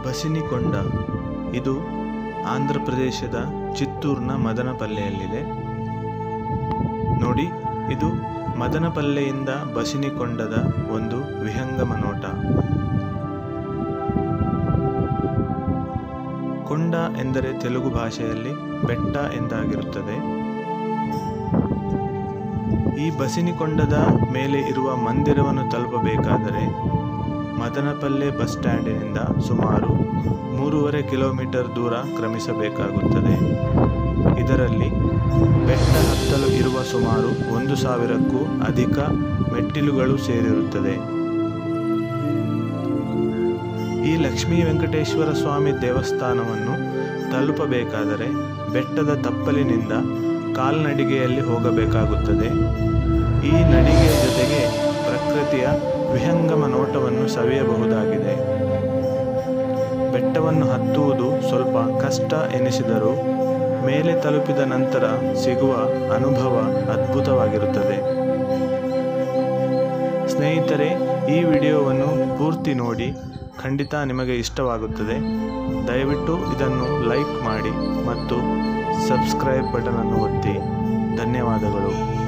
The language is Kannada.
ಬಸಿನಿಕೊಂಡ ಇದು ಆಂಧ್ರ ಪ್ರದೇಶದ ಚಿತ್ತೂರಿನ ಮದನಪಲ್ಲೆಯಲ್ಲಿದೆ ನೋಡಿ ಇದು ಮದನಪಲ್ಲೆಯಿಂದ ಬಸಿನಿಕೊಂಡದ ಒಂದು ವಿಹಂಗಮ ನೋಟ ಕೊಂಡ ಎಂದರೆ ತೆಲುಗು ಭಾಷೆಯಲ್ಲಿ ಬೆಟ್ಟ ಎಂದಾಗಿರುತ್ತದೆ ಈ ಬಸಿನಿಕೊಂಡದ ಮೇಲೆ ಇರುವ ಮಂದಿರವನ್ನು ತಲುಪಬೇಕಾದರೆ ಮದನಪಲ್ಲೆ ಬಸ್ ಸ್ಟ್ಯಾಂಡಿನಿಂದ ಸುಮಾರು ಮೂರುವರೆ ಕಿಲೋಮೀಟರ್ ದೂರ ಕ್ರಮಿಸಬೇಕಾಗುತ್ತದೆ ಇದರಲ್ಲಿ ಬೆಟ್ಟ ಹತ್ತಲು ಇರುವ ಸುಮಾರು ಒಂದು ಸಾವಿರಕ್ಕೂ ಅಧಿಕ ಮೆಟ್ಟಿಲುಗಳು ಸೇರಿರುತ್ತದೆ ಈ ಲಕ್ಷ್ಮೀ ವೆಂಕಟೇಶ್ವರ ಸ್ವಾಮಿ ದೇವಸ್ಥಾನವನ್ನು ತಲುಪಬೇಕಾದರೆ ಬೆಟ್ಟದ ತಪ್ಪಲಿನಿಂದ ಕಾಲ್ನಡಿಗೆಯಲ್ಲಿ ಹೋಗಬೇಕಾಗುತ್ತದೆ ಈ ನಡಿಗೆಯ ಜೊತೆಗೆ ಪ್ರಕೃತಿಯ ವಿಹಂಗಮ ನೋಟವನ್ನು ಸವಿಯಬಹುದಾಗಿದೆ ಬೆಟ್ಟವನ್ನು ಹತ್ತುವುದು ಸ್ವಲ್ಪ ಕಷ್ಟ ಎನಿಸಿದರೂ ಮೇಲೆ ತಲುಪಿದ ನಂತರ ಸಿಗುವ ಅನುಭವ ಅದ್ಭುತವಾಗಿರುತ್ತದೆ ಸ್ನೇಹಿತರೆ ಈ ವಿಡಿಯೋವನ್ನು ಪೂರ್ತಿ ನೋಡಿ ಖಂಡಿತ ನಿಮಗೆ ಇಷ್ಟವಾಗುತ್ತದೆ ದಯವಿಟ್ಟು ಇದನ್ನು ಲೈಕ್ ಮಾಡಿ ಮತ್ತು ಸಬ್ಸ್ಕ್ರೈಬ್ ಬಟನನ್ನು ಒತ್ತಿ ಧನ್ಯವಾದಗಳು